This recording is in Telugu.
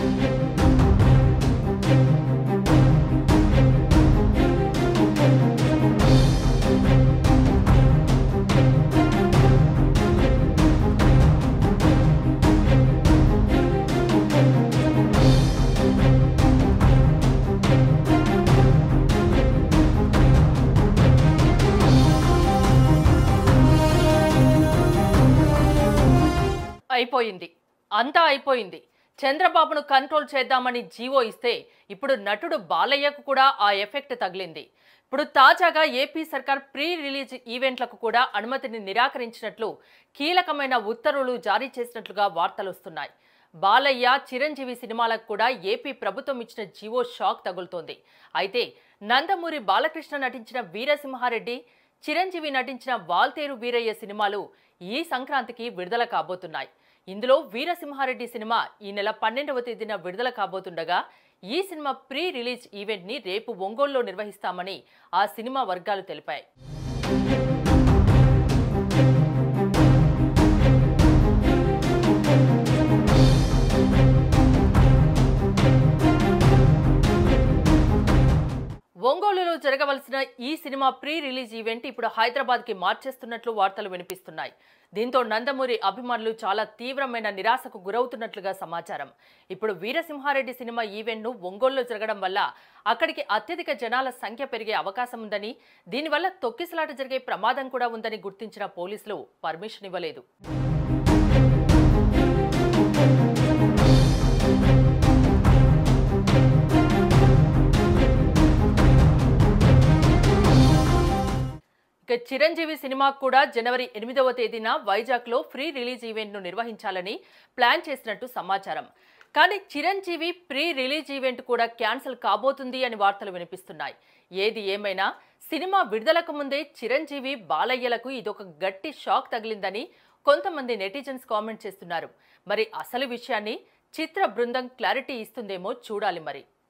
అయిపోయింది అంతా అయిపోయింది చంద్రబాబును కంట్రోల్ చేద్దామని జీవో ఇస్తే ఇప్పుడు నటుడు బాలయ్యకు కూడా ఆ ఎఫెక్ట్ తగిలింది ఇప్పుడు తాజాగా ఏపీ సర్కార్ ప్రీ రిలీజ్ ఈవెంట్లకు కూడా అనుమతిని నిరాకరించినట్లు కీలకమైన ఉత్తర్వులు జారీ చేసినట్లుగా వార్తలు వస్తున్నాయి బాలయ్య చిరంజీవి సినిమాలకు కూడా ఏపీ ప్రభుత్వం ఇచ్చిన జీవో షాక్ తగులుతోంది అయితే నందమూరి బాలకృష్ణ నటించిన వీరసింహారెడ్డి చిరంజీవి నటించిన వాల్తేరు వీరయ్య సినిమాలు ఈ సంక్రాంతికి విడుదల కాబోతున్నాయి ఇందులో వీరసింహారెడ్డి సినిమా ఈ నెల పన్నెండవ తేదీన విడుదల కాబోతుండగా ఈ సినిమా ప్రీ రిలీజ్ ఈవెంట్ ని రేపు ఒంగోలులో నిర్వహిస్తామని ఆ సినిమా వర్గాలు తెలిపాయి ఒంగోలులో జరగవలసిన ఈ సినిమా ప్రీ రిలీజ్ ఈవెంట్ ఇప్పుడు హైదరాబాద్ కి మార్చేస్తున్నట్లు వార్తలు వినిపిస్తున్నాయి దీంతో నందమూరి అభిమానులు చాలా తీవ్రమైన నిరాశకు గురవుతున్నట్లుగా సమాచారం ఇప్పుడు వీరసింహారెడ్డి సినిమా ఈవెంట్ ను ఒంగోలులో జరగడం వల్ల అక్కడికి అత్యధిక జనాల సంఖ్య పెరిగే అవకాశం ఉందని దీనివల్ల తొక్కిసలాట జరిగే ప్రమాదం కూడా ఉందని గుర్తించిన పోలీసులు పర్మిషన్ ఇవ్వలేదు ఇక చిరంజీవి సినిమాకు కూడా జనవరి ఎనిమిదవ తేదీన వైజాగ్లో ఫ్రీ రిలీజ్ ఈవెంట్ను నిర్వహించాలని ప్లాన్ చేసినట్టు సమాచారం కానీ చిరంజీవి ప్రీ రిలీజ్ ఈవెంట్ కూడా క్యాన్సిల్ కాబోతుంది అని వార్తలు వినిపిస్తున్నాయి ఏది ఏమైనా సినిమా విడుదలకు ముందే చిరంజీవి బాలయ్యలకు ఇదొక గట్టి షాక్ తగిలిందని కొంతమంది నెటిజన్స్ కామెంట్ చేస్తున్నారు మరి అసలు విషయాన్ని చిత్ర బృందం క్లారిటీ ఇస్తుందేమో చూడాలి మరి